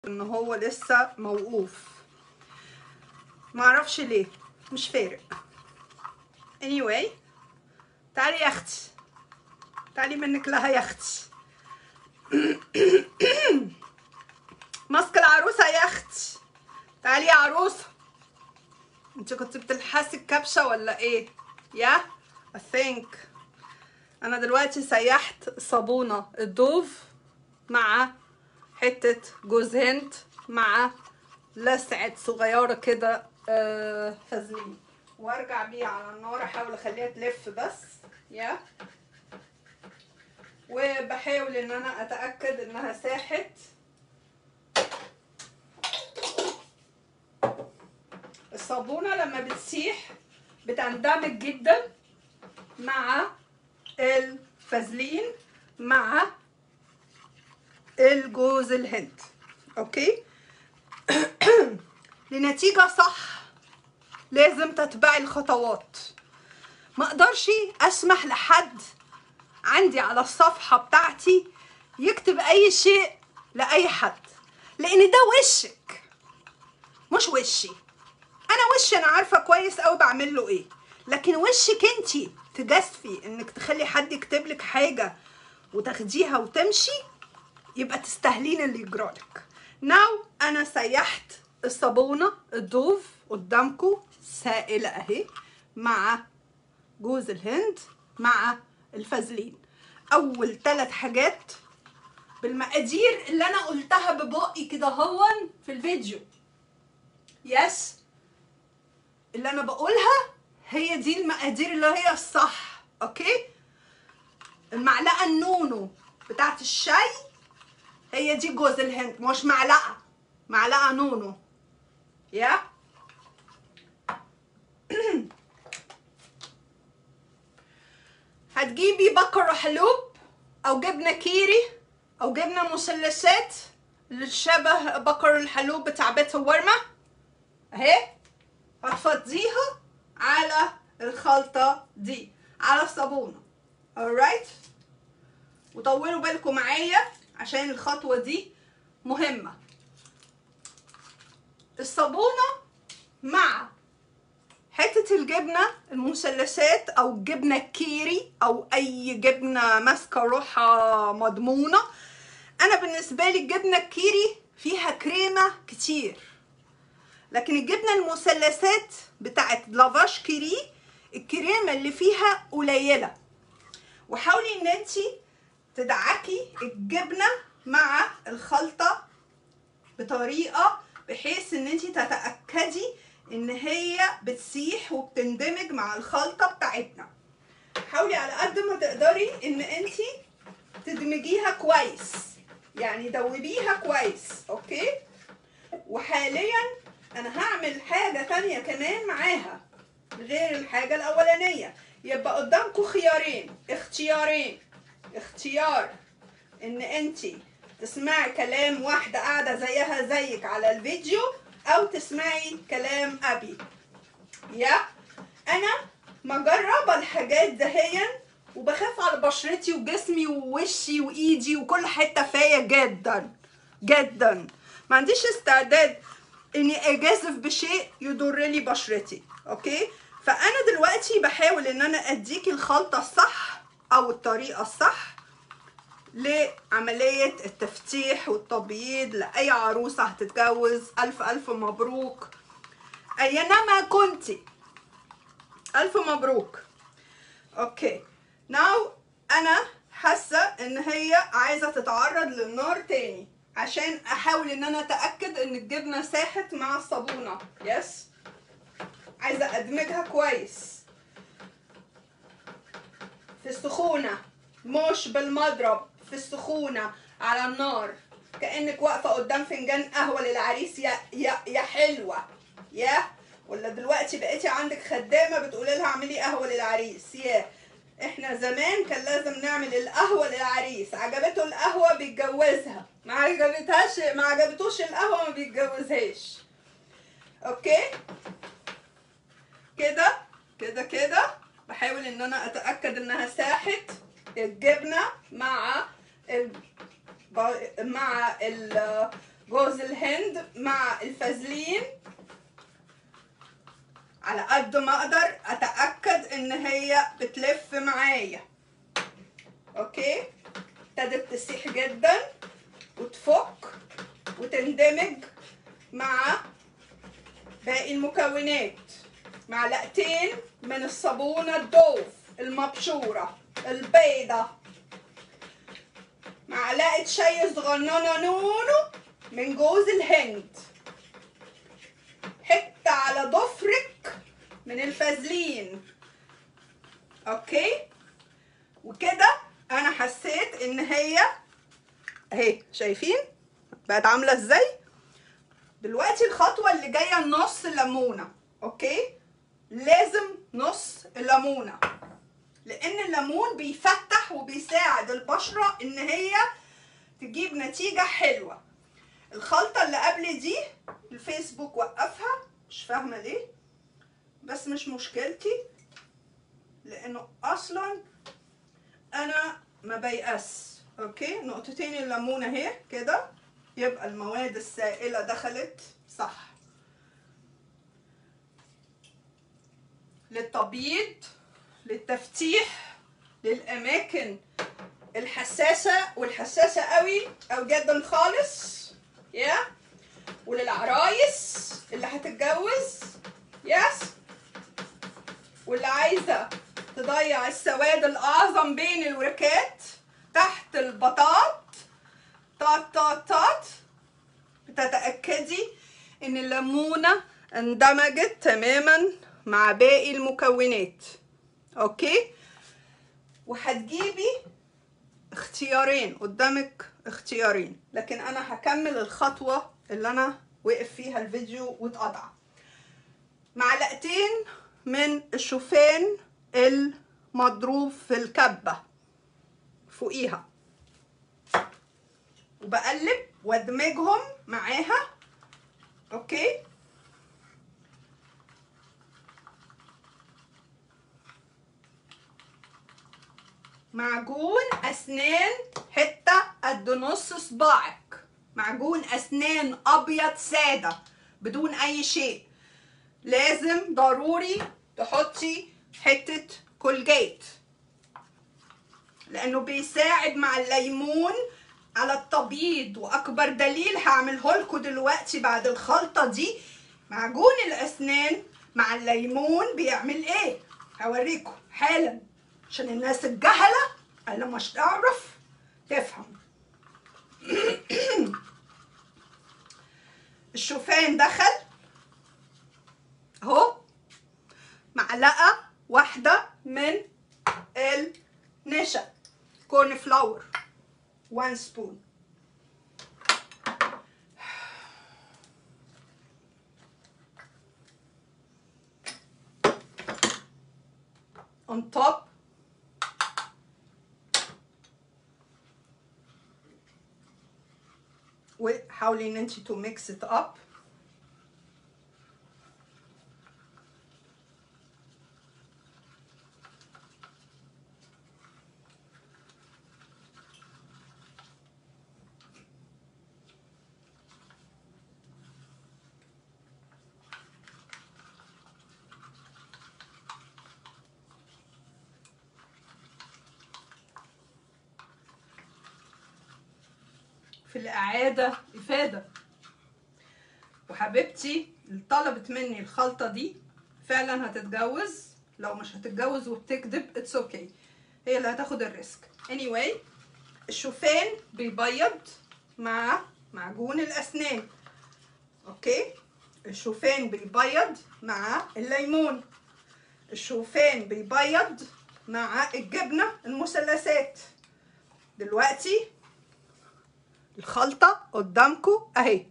ان هو لسه موقوف معرفش ليه مش فارق anyway تعالي يا اختي تعالي منك لها يا اختي ماسكه العروسه يا اختي تعالي يا عروسه انت كنت بتلحسي الكبشه ولا ايه يا I think انا دلوقتي سيحت صابونه الدوف مع حته جوز هند مع لسعه صغيره كده آه، فازلين وارجع بيه على النار احاول اخليها تلف بس يا وبحاول ان انا اتاكد انها ساحت الصابونه لما بتسيح بتندمج جدا مع الفازلين مع الجوز الهند اوكي لنتيجة صح لازم تتبعي الخطوات ما اقدرش اسمح لحد عندي على الصفحة بتاعتي يكتب اي شيء لاي حد لان ده وشك مش وشي انا وشي انا عارفة كويس اوي بعمل له ايه لكن وشك انتي تجازفي انك تخلي حد يكتب لك حاجة وتاخديها وتمشي يبقى تستاهلين اللي يجرالك ناو انا سيحت الصابونه الدوف قدامكم سائله اهي مع جوز الهند مع الفازلين اول ثلاث حاجات بالمقادير اللي انا قلتها ببقي كده هون في الفيديو يس اللي انا بقولها هي دي المقادير اللي هي الصح اوكي المعلقه النونو بتاعت الشاي هي دي جوز الهند مش معلقه معلقه نونو يا هتجيبي بقر حلوب او جبنه كيري او جبنه مثلثات اللي شبه بقر الحلوب بتاع بيت الورمه اهي هتفضيها على الخلطه دي على الصابونه alright وطولوا بالكم معايا عشان الخطوة دي مهمة الصابونة مع حتة الجبنة المثلثات أو الجبنة الكيري أو أي جبنة ماسكة روحها مضمونة أنا بالنسبة لي الجبنة الكيري فيها كريمة كتير لكن الجبنة المثلثات بتاعت لافاش كيري الكريمة اللي فيها قليلة وحاولي ان انتي تدعكي الجبنه مع الخلطه بطريقه بحيث ان انت تتاكدي ان هي بتسيح وبتندمج مع الخلطه بتاعتنا حاولي على قد ما تقدري ان انت تدمجيها كويس يعني دوبيها كويس اوكي وحاليا انا هعمل حاجه تانية كمان معاها غير الحاجه الاولانيه يبقى قدامكم خيارين اختيارين اختيار ان انت تسمعي كلام واحدة قاعدة زيها زيك على الفيديو او تسمعي كلام ابي يا انا مجربة الحاجات دهيا وبخاف على بشرتي وجسمي ووشي وايدي وكل حتة فيا جدا جدا ما عنديش استعداد اني اجازف بشيء يضر لي بشرتي اوكي فانا دلوقتي بحاول ان انا اديكي الخلطة الصح او الطريقة الصح لعملية التفتيح والتبييض لأي عروسة هتتجوز ألف ألف مبروك أينما كنتي ألف مبروك أوكي ناو أنا حاسة إن هي عايزة تتعرض للنار تاني عشان أحاول إن أنا أتأكد إن الجبنة ساحت مع الصابونة يس عايزة أدمجها كويس في السخونة مش بالمضرب في السخونة على النار كأنك واقفة قدام فنجان قهوة للعريس يا يا يا حلوة يا ولا دلوقتي بقيتي عندك خدامة بتقولي لها اعملي قهوة للعريس يا احنا زمان كان لازم نعمل القهوة للعريس عجبته القهوة بيتجوزها ما عجبتهاش ما عجبتوش القهوة ما بيتجوزهاش اوكي كده كده كده بحاول ان انا اتاكد انها ساحت الجبنه مع ال... مع ال... جوز الهند مع الفازلين على قد ما اقدر اتاكد ان هي بتلف معايا اوكي ابتدت تسيح جدا وتفك وتندمج مع باقي المكونات معلقتين من الصابونة الدوف المبشورة البيضة معلقة شاي صغننة نونو من جوز الهند حتة على ضفرك من الفازلين اوكي وكده انا حسيت ان هي اهي شايفين بقت عامله ازاي دلوقتي الخطوه اللي جايه نص ليمونه اوكي لازم نص الليمونه لان الليمون بيفتح وبيساعد البشره ان هي تجيب نتيجه حلوه الخلطه اللي قبل دي الفيسبوك وقفها مش فاهمه ليه بس مش مشكلتي لانه اصلا انا ما بيأس اوكي نقطتين الليمونه اهي كده يبقى المواد السائله دخلت صح للتبييض للتفتيح للاماكن الحساسه والحساسه قوي او جدا خالص يا وللعرايس اللي هتتجوز يس واللي عايزه تضيع السواد الاعظم بين الوركات تحت البطاط طاط طاط طاط بتتاكدي ان الليمونه اندمجت تماما مع باقي المكونات اوكي وهتجيبي اختيارين قدامك اختيارين لكن انا هكمل الخطوه اللي انا وقف فيها الفيديو واتقطع معلقتين من الشوفان المضروب في الكبة فوقيها وبقلب وادمجهم معاها اوكي معجون اسنان حته قد نص صباعك معجون اسنان ابيض ساده بدون اي شيء لازم ضروري تحطي حته كولجيت لانه بيساعد مع الليمون على التبييض واكبر دليل هعمله لكم دلوقتي بعد الخلطه دي معجون الاسنان مع الليمون بيعمل ايه هوريكم حالا عشان الناس الجهله اللي مش تعرف تفهم الشوفان دخل اهو معلقه واحده من النشا كورن فلاور 1 سبون on top وحاولي ان انت to mix it up في الإعادة إفادة وحبيبتي اللي طلبت مني الخلطة دي فعلا هتتجوز لو مش هتتجوز وبتكذب اتس اوكي okay. هي اللي هتاخد الريسك anyway الشوفان بيبيض مع معجون الأسنان اوكي الشوفان بيبيض مع الليمون الشوفان بيبيض مع الجبنة المثلثات دلوقتي الخلطة قدامكم اهي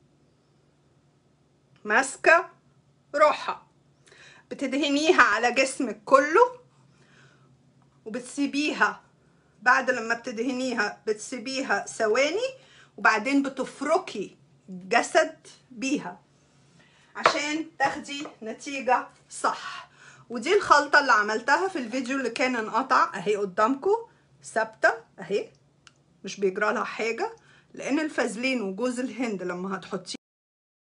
ماسكة روحها بتدهنيها على جسمك كله وبتسيبيها بعد لما بتدهنيها بتسيبيها ثواني وبعدين بتفركي الجسد بيها عشان تاخدي نتيجة صح ودي الخلطة اللي عملتها في الفيديو اللي كان انقطع اهي قدامكم ثابتة اهي مش بيجرى لها حاجة لان الفازلين وجوز الهند لما هتحطيه